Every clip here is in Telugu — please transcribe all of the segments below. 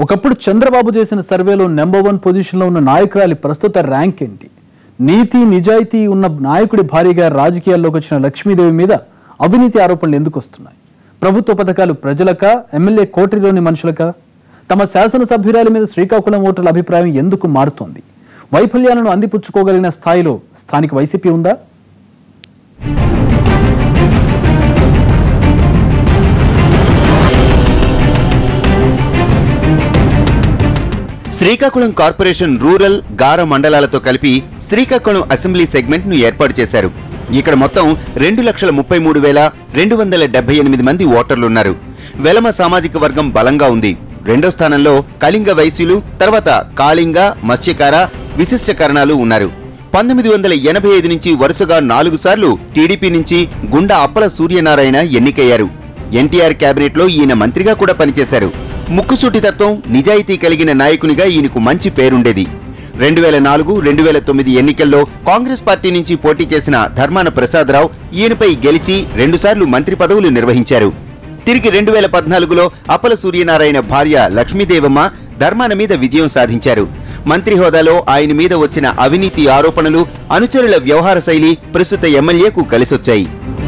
ఒకప్పుడు చంద్రబాబు చేసిన సర్వేలో నెంబర్ వన్ పొజిషన్లో ఉన్న నాయకురాలి ప్రస్తుత ర్యాంక్ ఏంటి నీతి నిజాయితీ ఉన్న నాయకుడి భారీగా రాజకీయాల్లోకి వచ్చిన లక్ష్మీదేవి మీద అవినీతి ఆరోపణలు ఎందుకు వస్తున్నాయి ప్రభుత్వ పథకాలు ప్రజలక ఎమ్మెల్యే కోటరిలోని మనుషులక తమ శాసనసభ్యురాలి మీద శ్రీకాకుళం ఓటర్ల అభిప్రాయం ఎందుకు మారుతోంది వైఫల్యాలను అందిపుచ్చుకోగలిగిన స్థాయిలో స్థానిక వైసీపీ ఉందా శ్రీకాకుళం కార్పొరేషన్ రూరల్ గార మండలాలతో కలిపి శ్రీకాకుళం అసెంబ్లీ సెగ్మెంట్ ను ఏర్పాటు చేశారు ఇక్కడ మొత్తం రెండు లక్షల ముప్పై మూడు వేల రెండు వందల డెబ్బై ఎనిమిది మంది ఓటర్లున్నారు వెలమ సామాజిక వర్గం బలంగా ఉంది రెండో స్థానంలో కళింగ వైశ్యులు తర్వాత కాళింగ మత్స్యకార విశిష్ట కరణాలు ఉన్నారు పంతొమ్మిది వందల ఎనభై ఐదు నుంచి వరుసగా నాలుగు సార్లు టీడీపీ నుంచి గుండా అప్పల సూర్యనారాయణ ఎన్నికయ్యారు ఎన్టీఆర్ కేబినెట్ లో ఈయన మంత్రిగా కూడా పనిచేశారు ముక్కుసూటితత్వం నిజాయితీ కలిగిన నాయకునిగా ఈయనకు మంచి పేరుండేది రెండు వేల నాలుగు రెండు వేల తొమ్మిది ఎన్నికల్లో కాంగ్రెస్ పార్టీ నుంచి పోటీ చేసిన ధర్మాన ప్రసాదరావు ఈయనపై గెలిచి రెండుసార్లు మంత్రి పదవులు నిర్వహించారు తిరిగి రెండు వేల పద్నాలుగులో అప్పల సూర్యనారాయణ భార్య లక్ష్మీదేవమ్మ ధర్మాన మీద విజయం సాధించారు మంత్రి హోదాలో ఆయన మీద వచ్చిన అవినీతి ఆరోపణలు అనుచరుల వ్యవహార శైలి ప్రస్తుత ఎమ్మెల్యేకు కలిసొచ్చాయి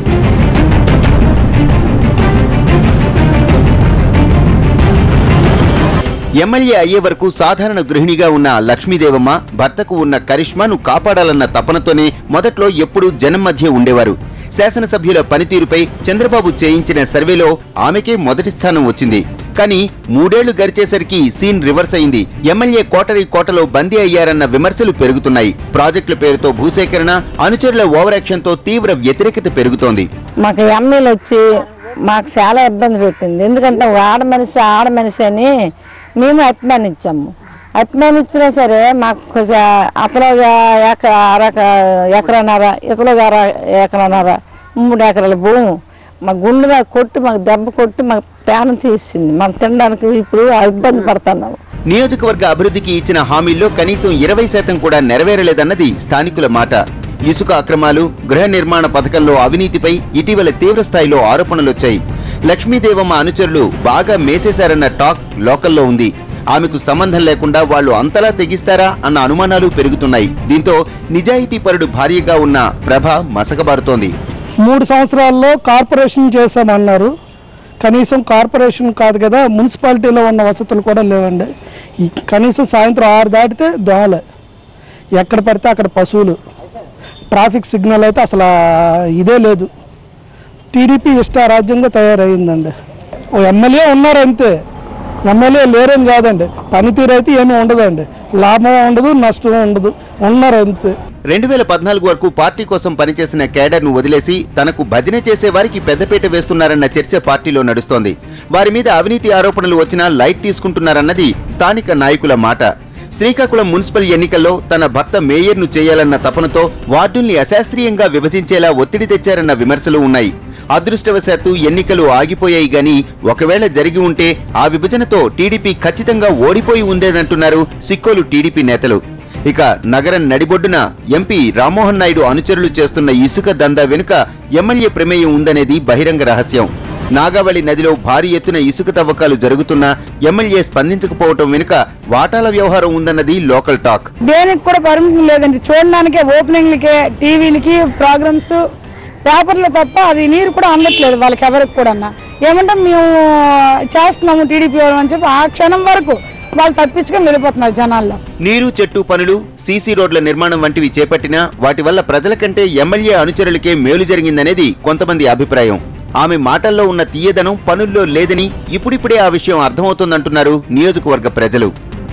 ఎమ్మెల్యే అయ్యే వరకు సాధారణ గృహిణిగా ఉన్న లక్ష్మీదేవమ్మ భర్తకు ఉన్న కరిష్మాను కాపాడాలన్న తపనతోనే మొదట్లో ఎప్పుడూ జనం మధ్య ఉండేవారు శాసనసభ్యుల పనితీరుపై చంద్రబాబు చేయించిన సర్వేలో ఆమెకే మొదటి స్థానం వచ్చింది కానీ మూడేళ్లు గడిచేసరికి సీన్ రివర్స్ అయింది ఎమ్మెల్యే కోటరి కోటలో బందీ అయ్యారన్న విమర్శలు పెరుగుతున్నాయి ప్రాజెక్టుల పేరుతో భూసేకరణ అనుచరుల ఓవర్ తో తీవ్ర వ్యతిరేకత పెరుగుతోంది మాకు ఎమ్మెల్యే వచ్చి మాకు చాలా ఇబ్బంది పెట్టింది ఎందుకంటే ఒక ఆడ మనిషి ఆడ మనిషి అని మేము అభిమానించాము అభిమానించినా సరే మాకు కొంచెం అతలో ఎక అరక ఎకరన్నర ఇతలో అర ఎకరన్నర మూడు ఎకరాల భూమి మా గుండె మీద కొట్టి మాకు దెబ్బ కొట్టి మాకు ప్రాణం తీసింది మనం తినడానికి ఇప్పుడు ఇబ్బంది పడుతున్నాము నియోజకవర్గ అభివృద్ధికి ఇచ్చిన హామీల్లో కనీసం ఇరవై శాతం కూడా నెరవేరలేదన్నది స్థానికుల మాట ఇసుక అక్రమాలు గృహ నిర్మాణ పథకంలో అవినీతిపై ఇటీవల తీవ్ర స్థాయిలో ఆరోపణలొచ్చాయి లక్ష్మీదేవమ్మ అనుచరులు బాగా మేసేశారన్న టాక్ లోకల్లో ఉంది ఆమెకు సంబంధం లేకుండా వాళ్ళు అంతలా తెగిస్తారా అన్న అనుమానాలు పెరుగుతున్నాయి దీంతో నిజాయితీపరుడు భార్యగా ఉన్న ప్రభ మసకబారుతోంది మూడు సంవత్సరాల్లో కార్పొరేషన్ చేశామన్నారు కనీసం కార్పొరేషన్ కాదు కదా మున్సిపాలిటీలో ఉన్న వసతులు కూడా లేవండి ఈ కనీసం సాయంత్రం ఆరు దాటితే దోమలే ఎక్కడ పడితే అక్కడ పశువులు ట్రాఫిక్ సిగ్నల్ అయితే అసలు ఇదే లేదు టీడీపీ ఇష్టారాజ్యంగా తయారైందండి ఓ ఎమ్మెల్యే ఉన్నారు అంతే ఎమ్మెల్యే లేరని కాదండి పనితీరు అయితే ఏమీ ఉండదండి లాభం ఉండదు నష్టం ఉండదు ఉన్నారు అంతే రెండు వేల పద్నాలుగు వరకు పార్టీ కోసం పనిచేసిన కేడర్ను వదిలేసి తనకు భజన చేసే వారికి పెద్దపీట వేస్తున్నారన్న చర్చ పార్టీలో నడుస్తోంది వారి మీద అవినీతి ఆరోపణలు వచ్చినా లైట్ తీసుకుంటున్నారన్నది స్థానిక నాయకుల మాట శ్రీకాకుళం మున్సిపల్ ఎన్నికల్లో తన భర్త మేయర్ను చేయాలన్న తపనతో వార్డుల్ని అశాస్త్రీయంగా విభజించేలా ఒత్తిడి తెచ్చారన్న విమర్శలు ఉన్నాయి అదృష్టవశాత్తు ఎన్నికలు ఆగిపోయాయి గాని ఒకవేళ జరిగి ఉంటే ఆ విభజనతో టీడీపీ ఖచ్చితంగా ఓడిపోయి ఉండేదంటున్నారు సిక్కోలు టీడీపీ నేతలు ఇక నగరం నడిబొడ్డున ఎంపీ రామ్మోహన్ నాయుడు అనుచరులు చేస్తున్న ఇసుక దందా వెనుక ఎమ్మెల్యే ప్రమేయం ఉందనేది బహిరంగ రహస్యం నాగావళి నదిలో భారీ ఎత్తున ఇసుక తవ్వకాలు జరుగుతున్నా ఎమ్మెల్యే స్పందించకపోవటం వెనుక వాటాల వ్యవహారం ఉందన్నది లోకల్ టాక్ దేనికి కూడా పర్మిషన్ లేదండి చూడడానికే ఓపెనింగ్లకే టీవీలకి ప్రోగ్రామ్స్ పేపర్లు తప్ప అది నీరు కూడా అందట్లేదు వాళ్ళకి ఎవరికి కూడా ఏమంటే మేము చేస్తున్నాము టీడీపీ వాళ్ళు అని చెప్పి ఆ క్షణం వరకు వాళ్ళు తప్పించుకొని వెళ్ళిపోతున్నారు జనాల్లో నీరు చెట్టు పనులు సీసీ రోడ్ల నిర్మాణం వంటివి చేపట్టినా వాటి వల్ల ప్రజల కంటే ఎమ్మెల్యే అనుచరులకే మేలు జరిగిందనేది కొంతమంది అభిప్రాయం ఆమె మాటల్లో ఉన్న తీయదనం పనుల్లో లేదని ఇప్పుడిప్పుడే ఆ విషయం అర్థమవుతోందంటున్నారు నియోజకవర్గ ప్రజలు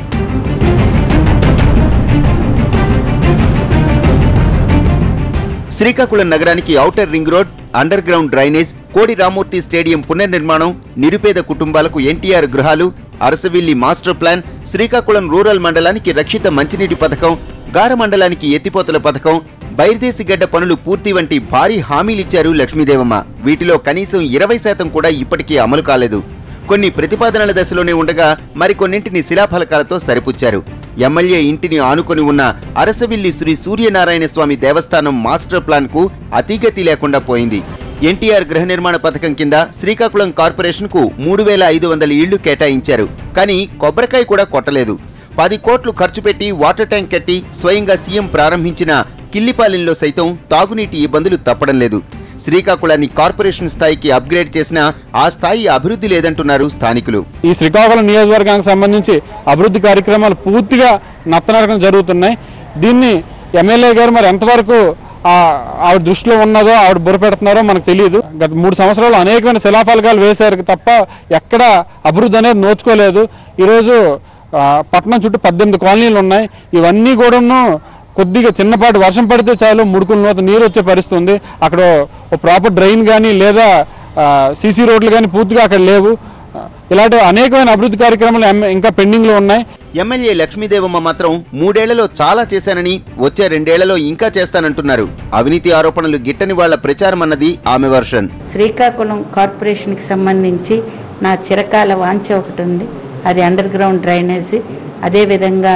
శ్రీకాకుళం నగరానికి outer ring road underground drainage Kodi Rammurthy stadium పునర్నిర్మాణం నిరుపేద కుటుంబాలకు ఎన్టీఆర్ గృహాలు Arasavalli master plan Srikakulam rural మండలానికి రక్షిత మంచినీటి పథకం గార మండలానికి ఎత్తిపోతల పథకం బైర్దేశి గడ్డ పనులు పూర్తి వంటి భారీ హామీలిచ్చారు లక్ష్మీదేవమ్మ వీటిలో కనీసం ఇరవై శాతం కూడా ఇప్పటికీ అమలు కాలేదు కొన్ని ప్రతిపాదనల దశలోనే ఉండగా మరికొన్నింటిని శిలాఫలకాలతో సరిపుచ్చారు ఎమ్మెల్యే ఇంటిని ఆనుకొని ఉన్న అరసవిల్లి శ్రీ సూర్యనారాయణ స్వామి దేవస్థానం మాస్టర్ ప్లాన్ కు అతీగతి లేకుండా పోయింది ఎన్టీఆర్ గృహ నిర్మాణ పథకం కింద శ్రీకాకుళం కార్పొరేషన్ కు మూడు వేల ఐదు వందల ఇళ్లు కేటాయించారు కానీ కొబ్బరికాయ కూడా కొట్టలేదు పది కోట్లు ఖర్చు పెట్టి వాటర్ ట్యాంక్ కట్టి స్వయంగా సీఎం ప్రారంభించిన కిల్లిపాలెంలో సైతం తాగునీటి ఇబ్బందులు తప్పడం లేదు శ్రీకాకుళాన్ని కార్పొరేషన్ స్థాయికి అప్గ్రేడ్ చేసినా ఆ స్థాయి అభివృద్ధి లేదంటున్నారు స్థానికులు ఈ శ్రీకాకుళం నియోజకవర్గానికి సంబంధించి అభివృద్ధి కార్యక్రమాలు పూర్తిగా నత్తనరకం జరుగుతున్నాయి దీన్ని ఎమ్మెల్యే గారు మరి ఎంతవరకు ఆ ఆవిడ దృష్టిలో ఉన్నదో ఆవిడ బుర్రపెడుతున్నారో మనకు తెలియదు గత మూడు సంవత్సరాలు అనేకమైన శిలాఫలకాలు వేశారు తప్ప ఎక్కడ అభివృద్ధి అనేది నోచుకోలేదు ఈరోజు ఆ, పట్టణం చుట్టూ పద్దెనిమిది కాలనీలు ఉన్నాయి ఇవన్నీ కూడాను కొద్దిగా చిన్నపాటి వర్షం పడితే చాలు ముడుకుల నూత నీరు వచ్చే పరిస్థితి ఉంది అక్కడ ఓ ప్రాపర్ డ్రైన్ కానీ లేదా సీసీ రోడ్లు కానీ పూర్తిగా అక్కడ లేవు ఆ, ఇలాంటి అనేకమైన అభివృద్ధి కార్యక్రమాలు ఎమ్- ఇంకా పెండింగ్లో ఉన్నాయి ఎమ్మెల్యే లక్ష్మీదేవమ్మ మాత్రం మూడేళ్లలో చాలా చేశానని వచ్చే రెండేళ్లలో ఇంకా చేస్తానంటున్నారు అవినీతి ఆరోపణలు గిట్టని వాళ్ల ప్రచారం అన్నది ఆమె వర్షన్ శ్రీకాకుళం కార్పొరేషన్కి సంబంధించి నా చిరకాల వాంఛ ఒకటి ఉంది అది అండర్ గ్రౌండ్ డ్రైనేజీ అదేవిధంగా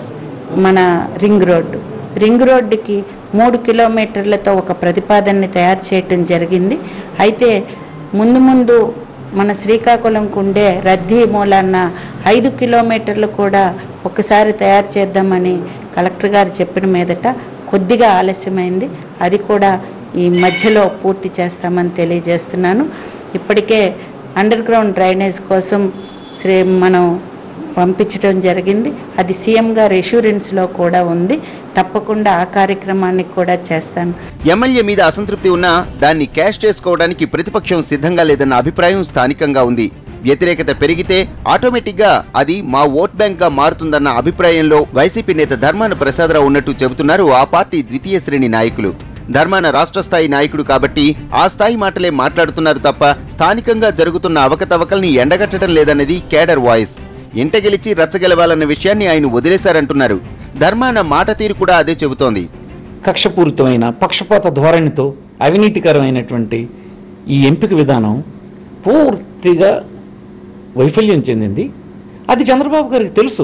మన రింగ్ రోడ్డు రింగ్ రోడ్డుకి మూడు కిలోమీటర్లతో ఒక ప్రతిపాదనని తయారు చేయటం జరిగింది అయితే ముందు ముందు మన శ్రీకాకుళంకు ఉండే రద్దీ మూలాన ఐదు కిలోమీటర్లు కూడా ఒకసారి తయారు చేద్దామని కలెక్టర్ గారు చెప్పిన మీదట కొద్దిగా ఆలస్యమైంది అది కూడా ఈ మధ్యలో పూర్తి చేస్తామని తెలియజేస్తున్నాను ఇప్పటికే అండర్ గ్రౌండ్ డ్రైనేజ్ కోసం శ్రీ మనం పంపించడం జరిగింది అది సీఎం గారు ఎష్యూరెన్స్లో కూడా ఉంది తప్పకుండా ఆ కార్యక్రమాన్ని కూడా చేస్తాను ఎమ్మెల్యే మీద అసంతృప్తి ఉన్నా దాన్ని క్యాష్ చేసుకోవడానికి ప్రతిపక్షం సిద్ధంగా లేదన్న అభిప్రాయం స్థానికంగా ఉంది వ్యతిరేకత పెరిగితే ఆటోమేటిక్ గా అది మా ఓట్ బ్యాంక్ గా మారుతుందన్న అభిప్రాయంలో వైసీపీ నేత ధర్మాన ప్రసాదరావు ఉన్నట్టు చెబుతున్నారు ఆ పార్టీ ద్వితీయ శ్రేణి నాయకులు ధర్మాన రాష్ట్ర స్థాయి నాయకుడు కాబట్టి ఆ స్థాయి మాటలే మాట్లాడుతున్నారు తప్ప స్థానికంగా జరుగుతున్న అవకతవకల్ని ఎండగట్టడం లేదన్నది కేడర్ వాయిస్ ఇంట గెలిచి రచ్చగెలవాలన్న విషయాన్ని ఆయన వదిలేశారంటున్నారు ధర్మాన మాట తీరు కూడా అదే చెబుతోంది కక్షపూరితమైన పక్షపాత ధోరణితో అవినీతికరమైనటువంటి ఈ ఎంపిక విధానం పూర్తిగా వైఫల్యం చెందింది అది చంద్రబాబు గారికి తెలుసు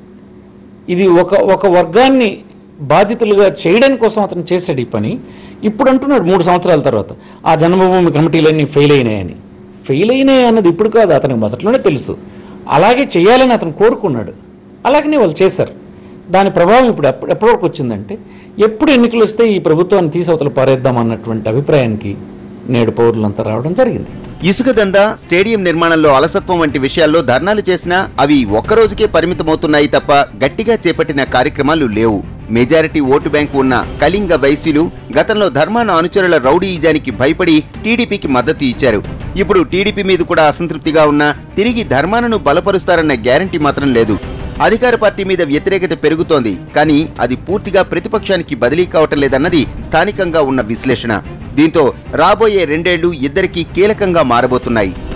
ఇది ఒక ఒక వర్గాన్ని బాధితులుగా చేయడం కోసం అతను చేశాడు ఈ పని ఇప్పుడు అంటున్నాడు మూడు సంవత్సరాల తర్వాత ఆ జన్మభూమి కమిటీలన్నీ ఫెయిల్ అయినాయని ఫెయిల్ అయినాయి అన్నది ఇప్పుడు కాదు అతనికి మొదట్లోనే తెలుసు అలాగే చేయాలని అతను కోరుకున్నాడు అలాగనే వాళ్ళు చేశారు దాని ప్రభావం ఇప్పుడు ఎప్పుడు ఎప్పటి వరకు వచ్చిందంటే ఎప్పుడు ఎన్నికలు వస్తే ఈ ప్రభుత్వాన్ని తీసవతలు పారేద్దాం అన్నటువంటి అభిప్రాయానికి నేడు పౌరులంతా రావడం జరిగింది ఇసుక దందా స్టేడియం నిర్మాణంలో అలసత్వం వంటి విషయాల్లో ధర్నాలు చేసినా అవి ఒక్కరోజుకే పరిమితమవుతున్నాయి తప్ప గట్టిగా చేపట్టిన కార్యక్రమాలు లేవు మెజారిటీ ఓటు బ్యాంకు ఉన్న కళింగ వైశ్యులు గతంలో ధర్మాన అనుచరుల రౌడీయిజానికి భయపడి టీడీపీకి మద్దతు ఇచ్చారు ఇప్పుడు టీడీపీ మీద కూడా అసంతృప్తిగా ఉన్నా తిరిగి ధర్మానను బలపరుస్తారన్న గ్యారంటీ మాత్రం లేదు అధికార పార్టీ మీద వ్యతిరేకత పెరుగుతోంది కానీ అది పూర్తిగా ప్రతిపక్షానికి బదిలీ కావటం లేదన్నది స్థానికంగా ఉన్న విశ్లేషణ దీంతో రాబోయే రెండేళ్లు ఇద్దరికీ కీలకంగా మారబోతున్నాయి